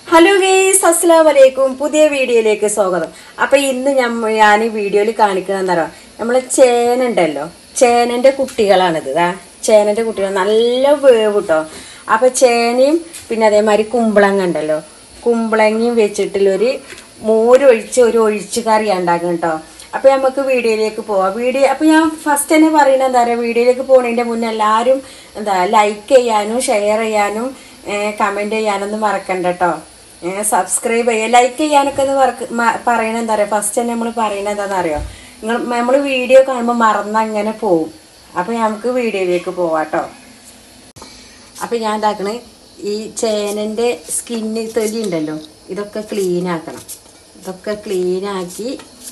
hello guys അസ്സലാം വലൈക്കും പുതിയ വീഡിയോയിലേക്ക് സ്വാഗതം അപ്പൊ ഇന്ന് ഞമ്മ ഞാൻ ഈ വീഡിയോയിൽ കാണിക്കുന്നത് എന്താ പറയുക നമ്മളെ ചേന ഉണ്ടല്ലോ ചേനന്റെ കുട്ടികളാണിത് ദാ ചേനന്റെ കുട്ടികൾ നല്ല വേവ് കേട്ടോ അപ്പൊ ചേനയും പിന്നെ അതേമാതിരി കുമ്പളങ്ങ ഉണ്ടല്ലോ കുമ്പളങ്ങയും വെച്ചിട്ടുള്ളൊരു മോരൊഴിച്ച് ഒരു ഒഴിച്ചു കറി ഉണ്ടാക്കും കേട്ടോ അപ്പൊ നമുക്ക് വീഡിയോയിലേക്ക് പോവാം വീഡിയോ അപ്പൊ ഞാൻ ഫസ്റ്റ് തന്നെ പറയുന്നത് എന്താ പറയുക വീഡിയോയിലേക്ക് പോകുന്നതിന്റെ മുന്നേ എല്ലാവരും എന്താ ലൈക്ക് ചെയ്യാനും ഷെയർ ചെയ്യാനും കമന്റ് ചെയ്യാനൊന്നും മറക്കണ്ട കേട്ടോ സബ്സ്ക്രൈബ് ചെയ്യുക ലൈക്ക് ചെയ്യാനൊക്കെ ഒന്ന് വർക്ക് പറയണത് എന്താ പറയുക ഫസ്റ്റ് തന്നെ നമ്മൾ പറയുന്നത് എന്താണെന്ന് അറിയോ നിങ്ങൾ നമ്മൾ വീഡിയോ കാണുമ്പോൾ മറന്ന് അങ്ങനെ പോവും അപ്പൊ നമുക്ക് വീഡിയോയിലേക്ക് പോവാം കേട്ടോ അപ്പൊ ഞാൻ എന്താക്കണേ ഈ ചേനന്റെ സ്കിന്ന് തൊലി ഉണ്ടല്ലോ ഇതൊക്കെ ക്ലീൻ ആക്കണം ഇതൊക്കെ ക്ലീൻ ആക്കി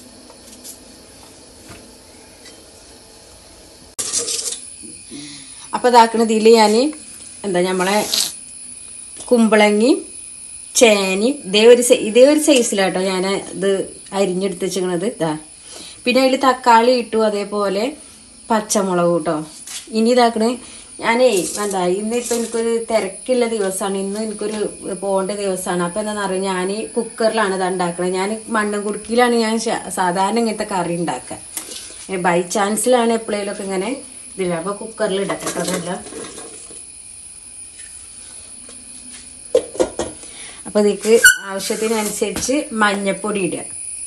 അപ്പോൾ ഇതാക്കണ ഇതിൽ ഞാൻ എന്താ നമ്മളെ കുമ്പളങ്ങി ചേനയും ഇതേ ഒരു സൈ- ഇതേ ഒരു സൈസിലാട്ടോ ഞാൻ ഇത് അരിഞ്ഞെടുത്ത് വെച്ചിരിക്കണത് ഇതാ പിന്നെ അതിൽ തക്കാളി ഇട്ടു അതേപോലെ പച്ചമുളക് കേട്ടോ ഇനി ഇതാക്കണേ ഞാനേ എന്താ ഇന്ന് ഇപ്പം എനിക്കൊരു തിരക്കുള്ള ദിവസമാണ് ഇന്ന് എനിക്കൊരു പോകേണ്ട ദിവസമാണ് അപ്പം എന്താണെന്ന് അറിയാം ഞാൻ കുക്കറിലാണ് ഇത് ഉണ്ടാക്കുന്നത് ഞാൻ മണ്ണും കുടുക്കിയിലാണ് ഞാൻ ശ- സാധാരണ ഇങ്ങനത്തെ കറി ഉണ്ടാക്കുക ബൈ ചാൻസിലാണ് എപ്പോഴേലൊക്കെ ഇങ്ങനെ ഇതില്ല അപ്പോൾ കുക്കറിൽ ഇടട്ടെ കേട്ടോ അതെല്ലാം അപ്പോൾ ഇതിക്ക് ആവശ്യത്തിനനുസരിച്ച് മഞ്ഞപ്പൊടി ഇടുക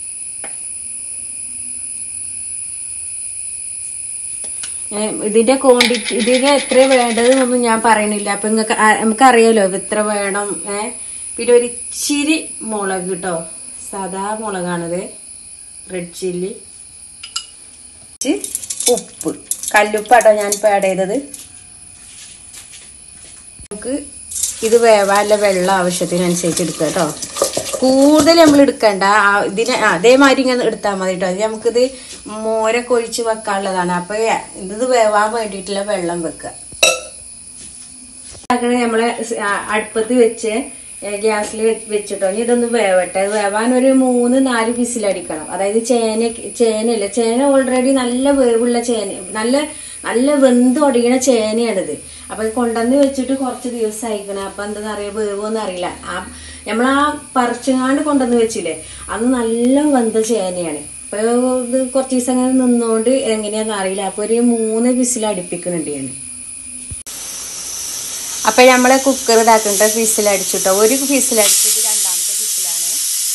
ഏ, ഇതിന്റെ ക്വാണ്ടിറ്റി ഇതിന് എത്ര വേണ്ടതെന്നൊന്നും ഞാൻ പറയണില്ല അപ്പൊ നിങ്ങൾക്ക് നമുക്കറിയാലോ ഇത് എത്ര വേണം ഏ പിന്നെ ഒരു ഇച്ചിരി മുളക് കേട്ടോ സാധാ മുളകാണിത് റെഡ് ചില്ലി ഇച്ചിരി ഉപ്പ് കല്ലുപ്പാട്ടോ ഞാൻ ഇപ്പോൾ ആഡ് ചെയ്തത് നമുക്ക് ഇത് വേവാനുള്ള വെള്ളം ആവശ്യത്തിനനുസരിച്ച് എടുക്കുക കേട്ടോ കൂടുതൽ നമ്മൾ എടുക്കണ്ട ആ ഇതിന് ആ, അതേമാതിരി ഇങ്ങനെ എടുത്താൽ മതി കേട്ടോ അത് നമുക്കിത് മോരൊക്കെ ഒഴിച്ച് വെക്കാനുള്ളതാണ് അപ്പൊ ഇത് വേവാൻ വേണ്ടിയിട്ടുള്ള വെള്ളം വെക്കുക അങ്ങനെ നമ്മളെ സ് ആ അടുപ്പത്ത് വെച്ച് ഗ്യാസിൽ വെച്ചിട്ടോ ഇനി ഇതൊന്ന് വേവട്ടെ ഇത് വേവാൻ ഒരു മൂന്ന് നാല് വിസിലടിക്കണം അതായത് ചേന ചേനയില്ല ചേന ഓൾറെഡി നല്ല വേവുള്ള ചേന നല്ല നല്ല വെന്ത് ഒടിയണ ചേനയാണിത് അപ്പൊ ഇത് കൊണ്ടുവന്ന് വെച്ചിട്ട് കുറച്ച് ദിവസം അയക്കണം അപ്പൊ എന്താ അറിയാ വേവോന്ന് അറിയില്ല ആ നമ്മളാ പറിച്ചങ്ങാണ്ട് കൊണ്ടുവന്ന് വെച്ചില്ലേ അന്ന് നല്ല വെന്ത ചേനയാണ് അപ്പൊ ഇത് കുറച്ച് ദിവസം അങ്ങനെ നിന്നോണ്ട് എങ്ങനെയാന്ന് അറിയില്ല അപ്പൊ ഒരു മൂന്ന് വിസിൽ അടുപ്പിക്കുന്നുണ്ട് ഞാൻ അപ്പൊ നമ്മളെ കുക്കർ ഇതാക്കണ്ട ഫിസിൽ അടിച്ചിട്ടോ ഒരു ഫിസിൽ അടിച്ചത് രണ്ടാമത്തെ ഫിസിലാണ്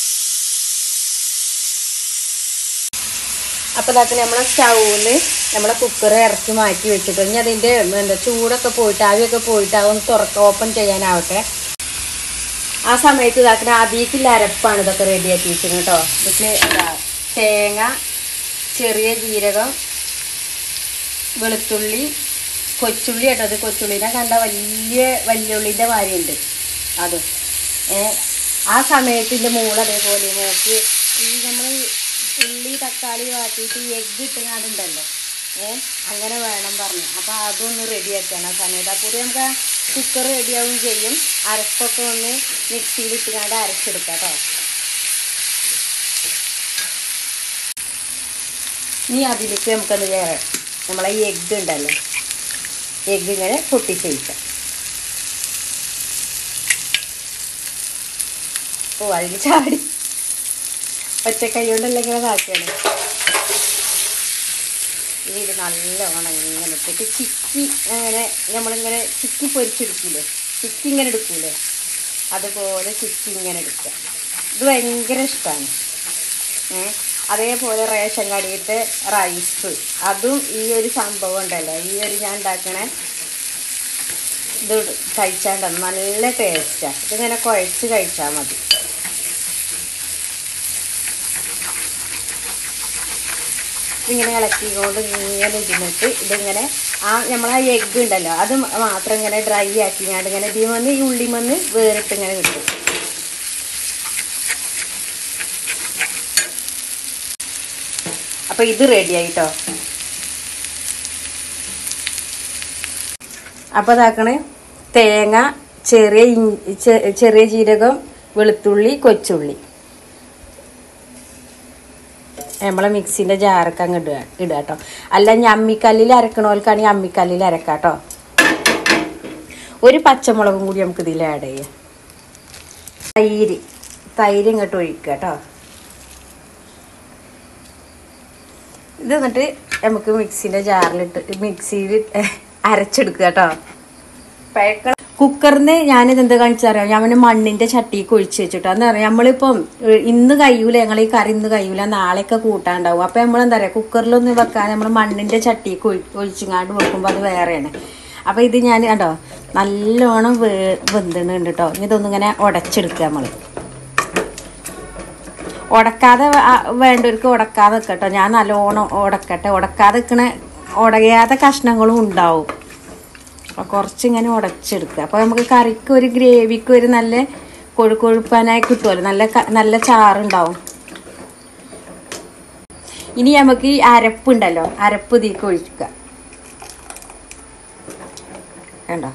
അപ്പൊ ഇതാക്ക നമ്മളെ സ്റ്റൗവില് നമ്മളെ കുക്കർ ഇറക്കി മാറ്റി വെച്ചിട്ടോ ഇനി അതിന്റെ എന്താ ചൂടൊക്കെ പോയിട്ട് ആവിയൊക്കെ പോയിട്ട് അതൊന്ന് തുറക്ക ഓപ്പൺ ചെയ്യാനാവട്ടെ ആ സമയത്ത് ഇതാക്കുന്ന അതിലേക്കുള്ള അരപ്പാണ് ഇതൊക്കെ റെഡിയാക്കി വെച്ചിരുന്നത് കേട്ടോ ഇതിന് എന്താ തേങ്ങ ചെറിയ ജീരകം വെളുത്തുള്ളി കൊച്ചുള്ളി കേട്ടോ അത് കൊച്ചുള്ളിനെ കണ്ട വലിയ വലിയ ഉള്ളിൻ്റെ മാരിയുണ്ട് അത് ഏ ആ സമയത്ത് ഇതിൻ്റെ മൂള അതേപോലെ നോക്കി ഈ നമ്മൾ ഉള്ളി തക്കാളി വാട്ടിയിട്ട് എഗ്ഗ് ഇട്ടുകാണ്ടുണ്ടല്ലോ ഏ അങ്ങനെ വേണം പറഞ്ഞു അപ്പോൾ അതൊന്ന് റെഡിയാക്കുകയാണ് ആ സമയത്ത് അപ്പോൾ നമുക്ക് കുക്കർ റെഡിയാവും ചെയ്യും അരപ്പൊക്കെ ഒന്ന് മിക്സിയിൽ ഇട്ടുകാണ്ട് അരച്ചെടുക്കാം കേട്ടോ ഇനി അതിലേക്ക് നമുക്കൊന്ന് വേറെ നമ്മളെ ഈ എഗ്ഗ് ഉണ്ടല്ലോ എഗ്ഗ് ഇങ്ങനെ പൊട്ടിച്ചൊഴിക്കാം ഓ അതിൽ ചാടി ഒറ്റ കൈ കൊണ്ടല്ല ഇങ്ങനെ ഇതാക്കുകയാണ് ഇനി ഇത് നല്ലോണം ഇങ്ങനെ ഇട്ടിട്ട് ചിക്കി അങ്ങനെ നമ്മളിങ്ങനെ ചിക്കി പൊരിച്ചെടുക്കൂലേ ചിക്കി ഇങ്ങനെ എടുക്കൂലേ അതുപോലെ ചിക്കി ഇങ്ങനെ എടുക്കുക ഇത് ഭയങ്കര ഇഷ്ടമാണ് ഏ അതേപോലെ റേഷൻ കടിയിട്ട് റൈസ് അതും ഈ ഒരു സംഭവം ഉണ്ടല്ലോ ഈ ഒരു ഞാൻ ഉണ്ടാക്കണേ ഇത് കഴിച്ചാണ്ട നല്ല ടേസ്റ്റാണ് ഇതിങ്ങനെ കുഴച്ച് കഴിച്ചാൽ മതി ഇതിങ്ങനെ ഇളക്കിക്കൊണ്ട് ഇങ്ങനെ ഇരുന്നിട്ട് ഇതിങ്ങനെ ആ നമ്മളെ എഗ്ഗ് ഉണ്ടല്ലോ അത് മാത്രം ഇങ്ങനെ ഡ്രൈ ആക്കിങ്ങാണ്ട് ഇങ്ങനെ ഇതിൽ വന്ന് ഈ ഉള്ളി വന്ന് വേറിട്ട് ഇങ്ങനെ കിട്ടും അപ്പൊ ഇത് റെഡി ആയിട്ടോ അപ്പൊ ഇതാക്കണേ തേങ്ങ ചെറിയ ഇൻ- ചെ- ചെറിയ ജീരകം വെളുത്തുള്ളി കൊച്ചുള്ളി നമ്മളെ മിക്സിന്റെ ജാറൊക്കെ അങ്ങ് ഇടുക ഇടുക കേട്ടോ അല്ല ഇനി അമ്മിക്കല്ലിൽ അരക്കണോൽക്കാണെങ്കിൽ അമ്മിക്കല്ലിൽ അരക്കാം കേട്ടോ ഒരു പച്ചമുളകും കൂടി നമുക്ക് ഇതിൽ ആഡ് ചെയ്യാം തൈര് തൈര് ഇങ്ങോട്ട് ഒഴിക്കുക കേട്ടോ ഇത് എന്നിട്ട് നമുക്ക് മിക്സിന്റെ ജാറിലിട്ട് മിക്സിയിൽ അരച്ചെടുക്കുക കേട്ടോ പഴക്ക കുക്കറിന് ഞാനിത് എന്താ കാണിച്ചറിയാം ഞാൻ മണ്ണിന്റെ ചട്ടിക്ക് ഒഴിച്ച് വെച്ചിട്ടോ എന്താ പറയാ നമ്മളിപ്പം ഏഹ്, ഇന്ന് കഴിയൂല ഞങ്ങൾ ഈ കറി ഇന്ന് കഴിയൂല നാളെയൊക്കെ കൂട്ടാണ്ടാവും അപ്പൊ നമ്മൾ എന്താ പറയാ കുക്കറിലൊന്നും വെക്കാതെ നമ്മൾ മണ്ണിന്റെ ചട്ടിക്ക് ഒഴി ഒഴിച്ചിങ്ങാണ്ട് വെക്കുമ്പോൾ അത് വേറെയാണ് അപ്പൊ ഇത് ഞാൻ കണ്ടോ നല്ലോണം വേ വെന്തിട്ടുണ്ട് കേട്ടോ ഇനി ഇതൊന്നും ഇങ്ങനെ ഉടച്ചെടുക്കുക നമ്മള് ഉടക്കാതെ വ- ആ വേണ്ടവർക്ക് ഉടക്കാതെ വെക്കട്ടോ ഞാൻ നല്ലോണം ഉടക്കട്ടെ ഉടക്കാതെ വെക്കണ ഉടയാത്ത കഷ്ണങ്ങളും ഉണ്ടാവും അപ്പോൾ കുറച്ചിങ്ങനെ ഉടച്ചെടുക്കുക അപ്പോൾ നമുക്ക് കറിക്ക് ഒരു ഗ്രേവിക്ക് ഒരു നല്ല കൊഴുക്കൊഴുപ്പാനായി കിട്ടുമല്ലോ നല്ല ക- നല്ല ചാറുണ്ടാവും ഇനി നമുക്ക് ഈ അരപ്പുണ്ടല്ലോ അരപ്പ് ഇതിലേക്ക് ഒഴിക്കുക കണ്ടോ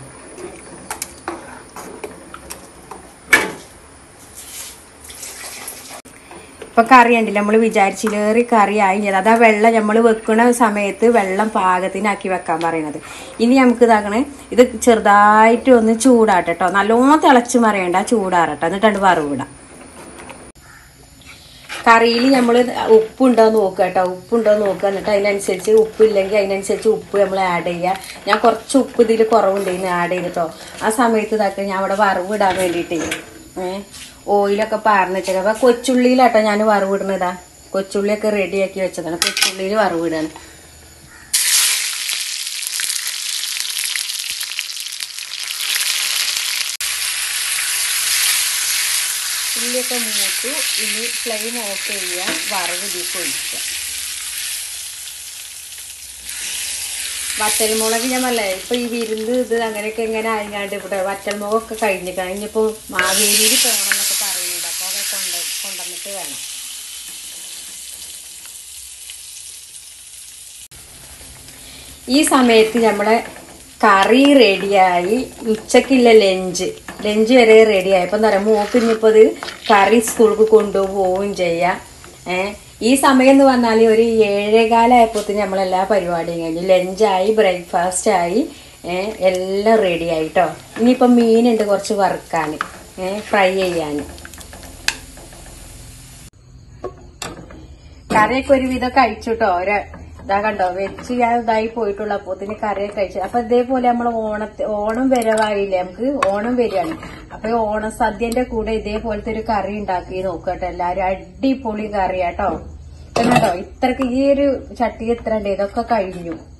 ഇപ്പൊ കറി ഉണ്ടല്ലോ നമ്മൾ വിചാരിച്ചിലേറി കറി ആയി ചെയ്ത് അത് ആ വെള്ളം നമ്മൾ വെക്കുന്ന സമയത്ത് വെള്ളം പാകത്തിനാക്കി വെക്കാൻ പറയണത് ഇനി നമുക്ക് ഇതാക്കണേ ഇത് ചെറുതായിട്ട് ഒന്ന് ചൂടാട്ടെ കേട്ടോ നല്ലോണം തിളച്ച് മറിയണ്ട ചൂടാറട്ടെ എന്നിട്ടാണ് വറവിടാം കറിയിൽ നമ്മൾ ഉപ്പുണ്ടോ എന്ന് നോക്കുക കേട്ടോ ഉപ്പുണ്ടോ എന്ന് നോക്കുക എന്നിട്ട് അതിനനുസരിച്ച് ഉപ്പില്ലെങ്കിൽ അതിനനുസരിച്ച് ഉപ്പ് നമ്മൾ ആഡ് ചെയ്യുക ഞാൻ കുറച്ച് ഉപ്പ് ഇതിൽ കുറവുണ്ടെന്ന് ആഡ് ചെയ്തിട്ടോ ആ സമയത്ത് ഇതാക്കുക ഞാൻ അവിടെ വറവിടാൻ വേണ്ടിയിട്ട് ഏഹ് ഓയിലൊക്കെ പാർന്ന് വെച്ചേക്കാം അപ്പോൾ കൊച്ചുള്ളിയിലാട്ടോ ഞാൻ വറവിടുന്നതാ കൊച്ചുള്ളിയൊക്കെ റെഡിയാക്കി വെച്ചതാണ് കൊച്ചുള്ളിയിൽ വറവിടാണ് ഉള്ളിയൊക്കെ മൂത്തു ഇനി ഫ്ലെയിം ഓഫ് ചെയ്യുക വറവ് ഇതിലേക്ക് ഒഴിക്കുക വറ്റൽമുളക് ഞാൻ പറഞ്ഞേ ഇപ്പൊ ഈ വിരുന്ന് ഇത് അങ്ങനെയൊക്കെ എങ്ങനെ ആയിങ്ങാണ്ട് ഇവിടെ വറ്റൽമുളകൊക്കെ കഴിഞ്ഞ് കഴിഞ്ഞിപ്പോ മാവേലിയിൽ പോകണം എന്നൊക്കെ പറയുന്നുണ്ട് അപ്പൊ അതൊക്കെ കൊണ്ട് കൊണ്ടുവന്നിട്ട് വേണം ഈ സമയത്ത് നമ്മളെ കറി റെഡിയായി ഉച്ചക്കില്ല ലഞ്ച് ലഞ്ച് വരെ റെഡിയായി ഇപ്പം എന്താ പറയുക മോക്ക് ഇനിയിപ്പോൾ ഇത് കറി സ്കൂൾക്ക് കൊണ്ടുപോവുകയും ചെയ്യാം ഏഹ് ഈ സമയം എന്ന് പറഞ്ഞാൽ ഒരു ഏഴേകാലായപ്പോഴത്തേന് നമ്മളെല്ലാ പരിപാടിയും കഴിഞ്ഞു ലഞ്ചായി ബ്രേക്ക്ഫാസ്റ്റ് ആയി ഏഹ് എല്ലാം റെഡി ആയിട്ടോ ഇനിയിപ്പം മീനുണ്ട് കുറച്ച് വറുക്കാൻ ഏഹ് ഫ്രൈ ചെയ്യാൻ കറിയൊക്കെ ഒരുവിധം കഴിച്ചു കേട്ടോ ഒരു ഇതാ കണ്ടോ വെച്ച് ഞാൻ ഇതായി പോയിട്ടുള്ള അപ്പോത്തിന് കറിയൊക്കെ കഴിച്ചു അപ്പൊ ഇതേപോലെ നമ്മൾ ഓണത്തെ ഓണം വരവായില്ലേ നമുക്ക് ഓണം വരികയാണ് അപ്പൊ ഈ ഓണ സദ്യന്റെ കൂടെ ഇതേപോലത്തെ ഒരു കറി ഉണ്ടാക്കി നോക്കട്ടെ എല്ലാരും അടിപൊളി കറിയാട്ടോ കേട്ടോ ഇത്രക്ക് ഈ ഒരു ചട്ടി എത്ര ഉണ്ട് ഇതൊക്കെ കഴിഞ്ഞു